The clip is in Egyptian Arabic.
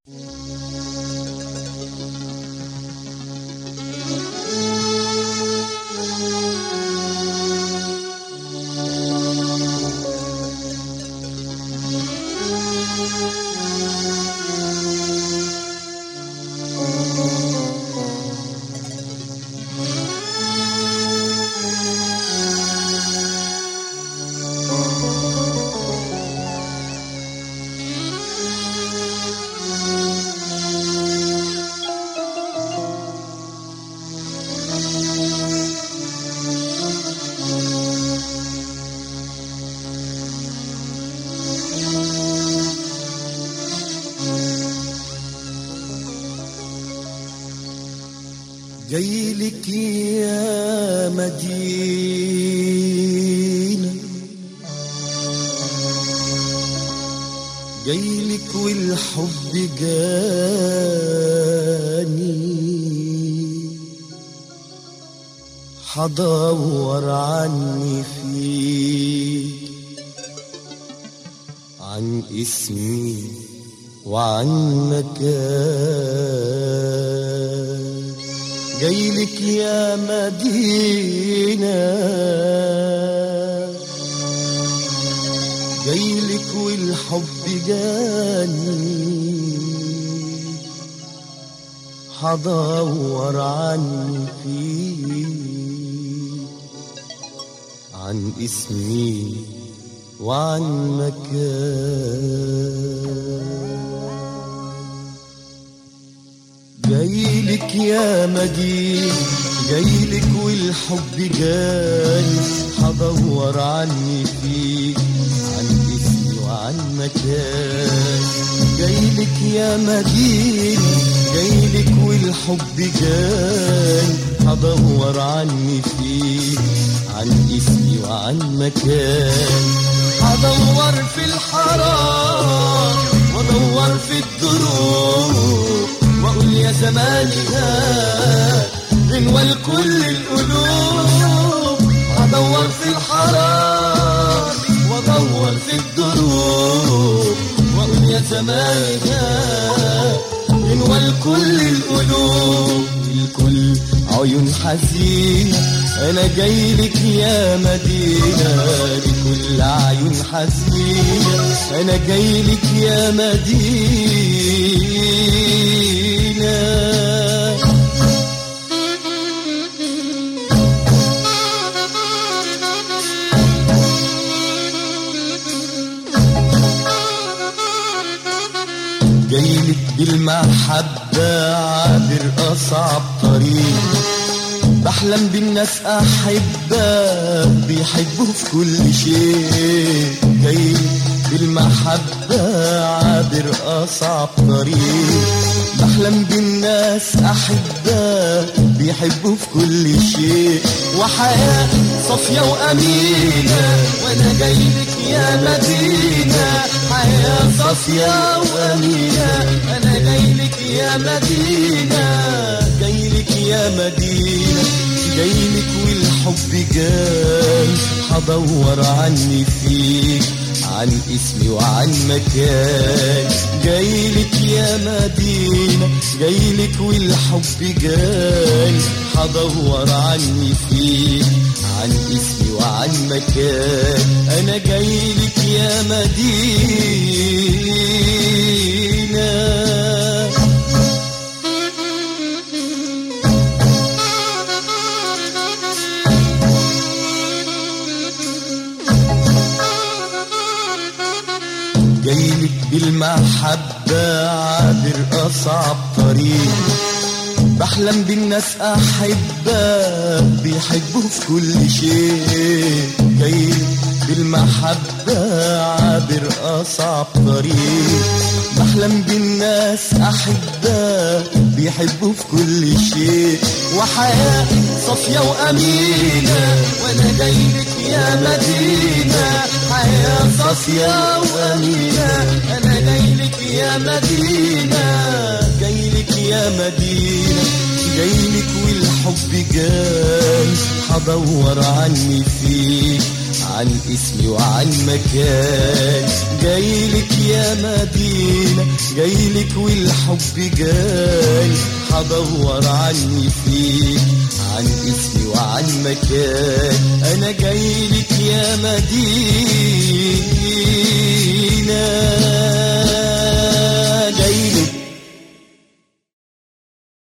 جايلك يا مدينة جايلك والحب جاني حدور عني فيك عن اسمي وعن مكان جايلك يا مدينة جايلك والحب جاني حدور عني فيك عن اسمي وعن مكان جايلك يا مدين جايلك والحب جاني حدور عني فيك عن اسمي وعن مكان جايلك يا مدين جايلك والحب جاني حدور عني فيك عن اسمي وعن مكان حدور في الحرام وادور في الدروب واقول يا زماني هات غنوة لكل القلوب ادور في الحرام وادور في الدروب واقول يا زماني هات غنوة لكل القلوب الكل عيون حزينة أنا جايلك يا مدينة لكل عيون حزينة أنا جايلك يا مدينة جايلك بالمحبة عابر أصعب طريق بحلم بالناس أحبة بيحبوا في كل شيء جايلك بالمحبة عابر أصعب طريق بحلم بالناس أحبة بيحبوا في كل شيء وحياة صافية وأمينة وأنا جايلك يا مدينة حياة صافية وأمينة أنا جايلك يا مدينة جايلك يا مدينة جايلك والحب جاي حدور عني فيك عن اسمي وعن مكان جايلك يا مدينة جايلك والحب جاي حدور عني فيك عن اسمي وعن مكان انا جايلك يا مدينة جايلك بالمحبة عابر أصعب طريق بحلم بالناس أحبة بيحبوا في كل شيء جايلك بالمحبة عابر أصعب طريق بحلم بالناس أحبة بيحبوا في كل شيء وحياة صافية وأمينة وأنا جايلك يا مدينة حياة صافية وأمينة أنا جايلك يا مدينة جايلك يا مدينة جايلك والحب جاي حدور عني فيك عن اسمي وعن مكان جايلك يا مدينة جايلك والحب جاي هدور عني فيك عن اسمي وعن مكان انا جايلك يا مدينة